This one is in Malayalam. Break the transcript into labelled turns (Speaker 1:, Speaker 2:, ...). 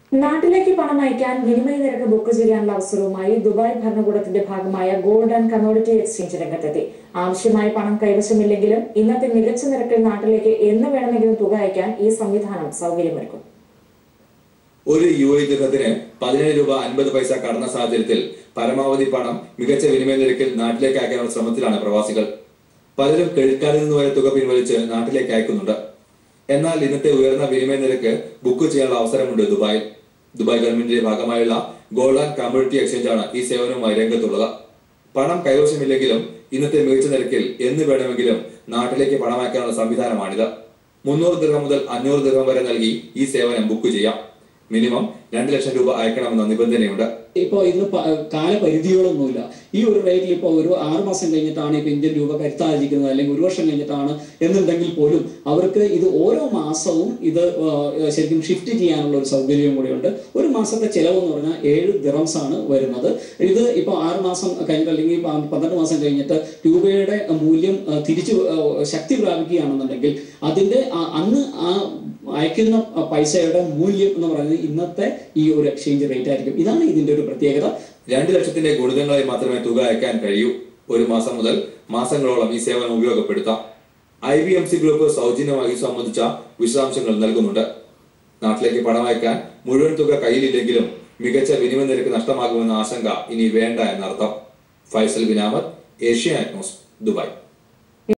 Speaker 1: നാട്ടിലേക്ക് പണം അയക്കാൻ വിനിമയ നിരക്ക് ബുക്ക് ചെയ്യാനുള്ള അവസരവുമായി ദുബായ് ഭരണകൂടത്തിന്റെ ഭാഗമായ ഗോൾഡ് ആൻഡ് കമ്മോഡിറ്റി എക്സ്ചേഞ്ച് രംഗത്തെത്തി ആവശ്യമായ പണം കൈവശമില്ലെങ്കിലും ഇന്നത്തെ മികച്ച നിരക്കിൽ നാട്ടിലേക്ക് എന്ന് വേണമെങ്കിലും തുക അയക്കാൻ ഈ സംവിധാനം സൗകര്യമൊരുക്കും
Speaker 2: ഒരു യു എ ദിർഹത്തിന് പതിനേഴ് രൂപ അൻപത് പൈസ കടന്ന സാഹചര്യത്തിൽ പരമാവധി പണം മികച്ച വിനിമയ നിരക്കിൽ നാട്ടിലേക്ക് അയക്കാനുള്ള ശ്രമത്തിലാണ് പ്രവാസികൾ പലരും ക്രെഡിറ്റ് കാർഡിൽ നിന്ന് വരെ തുക പിൻവലിച്ച് നാട്ടിലേക്ക് അയക്കുന്നുണ്ട് എന്നാൽ ഇന്നത്തെ ഉയർന്ന വിനിമയ നിരക്ക് ബുക്ക് ചെയ്യാനുള്ള അവസരമുണ്ട് ദുബായിൽ ദുബായ് ഗവൺമെന്റിന്റെ ഭാഗമായുള്ള ഗോൾഡ് ആൻഡ് കമ്മ്യൂണിറ്റി എക്സ്ചേഞ്ച് ആണ് ഈ സേവനവുമായി രംഗത്തുള്ളത് പണം കൈവശമില്ലെങ്കിലും ഇന്നത്തെ മികച്ച നിരക്കിൽ എന്ന് വേണമെങ്കിലും നാട്ടിലേക്ക് പണം അയക്കാനുള്ള സംവിധാനമാണിത് മുന്നൂറ് ദിർഹം മുതൽ അഞ്ഞൂറ് ദിർഹം വരെ നൽകി ഈ സേവനം ബുക്ക് ചെയ്യാം മിനിമം രണ്ട് ലക്ഷം രൂപ അയക്കണമെന്ന നിബന്ധനയുണ്ട്
Speaker 3: ഇപ്പോൾ ഇന്ന് പ- കാലപരിധികളൊന്നുമില്ല ഈ ഒരു റേറ്റിൽ ഇപ്പോൾ ഒരു ആറ് മാസം കഴിഞ്ഞിട്ടാണ് ഇപ്പോൾ ഇന്ത്യൻ രൂപ കരുത്തായിരിക്കുന്നത് അല്ലെങ്കിൽ ഒരു വർഷം കഴിഞ്ഞിട്ടാണ് എന്നുണ്ടെങ്കിൽ പോലും അവർക്ക് ഇത് ഓരോ മാസവും ഇത് ആ, ശരിക്കും ഷിഫ്റ്റ് ചെയ്യാനുള്ള ഒരു സൗകര്യവും കൂടിയുണ്ട് ഒരു മാസത്തെ ചിലവ് എന്ന് പറഞ്ഞാൽ ഏഴ് ദിറംസ് ആണ് വരുന്നത് ഇത് ഇപ്പോൾ ആറ് മാസം കഴിഞ്ഞിട്ട് അല്ലെങ്കിൽ പ- പന്ത്രണ്ട് മാസം കഴിഞ്ഞിട്ട് രൂപയുടെ മൂല്യം ആ, തിരിച്ചു ആ, ശക്തി പ്രാപിക്കുകയാണെന്നുണ്ടെങ്കിൽ അതിന്റെ ആ- അന്ന് ആ അയക്കുന്ന പൈസയുടെ മൂല്യം എന്ന് പറയുന്നത് ഇന്നത്തെ ഈ ഒരു എക്സ്ചേഞ്ച് റേറ്റ് ആയിരിക്കും ഇതാണ് ഇതിന്റെ ഒരു പ്രത്യേകത
Speaker 2: രണ്ട് ലക്ഷത്തിന്റെ ഗുണിതങ്ങളായി മാത്രമേ തുക അയക്കാൻ കഴിയൂ ഒരു മാസം മുതൽ മാസങ്ങളോളം ഈ സേവനം ഉപയോഗപ്പെടുത്താം I B M C group സൗജന്യമായി ഇത് സംബന്ധിച്ച വിശദാംശങ്ങൾ നൽകുന്നുണ്ട് നാട്ടിലേക്ക് പണം അയക്കാൻ മുഴുവൻ തുക കയ്യിലില്ലെങ്കിലും മികച്ച വിനിമയ നിരക്ക് നഷ്ടമാകുമെന്ന ആശങ്ക ഇനി വേണ്ട എന്നർത്ഥം ഫൈസൽ ബിനാമത് ഏഷ്യ ന്യൂസ് ദുബായ്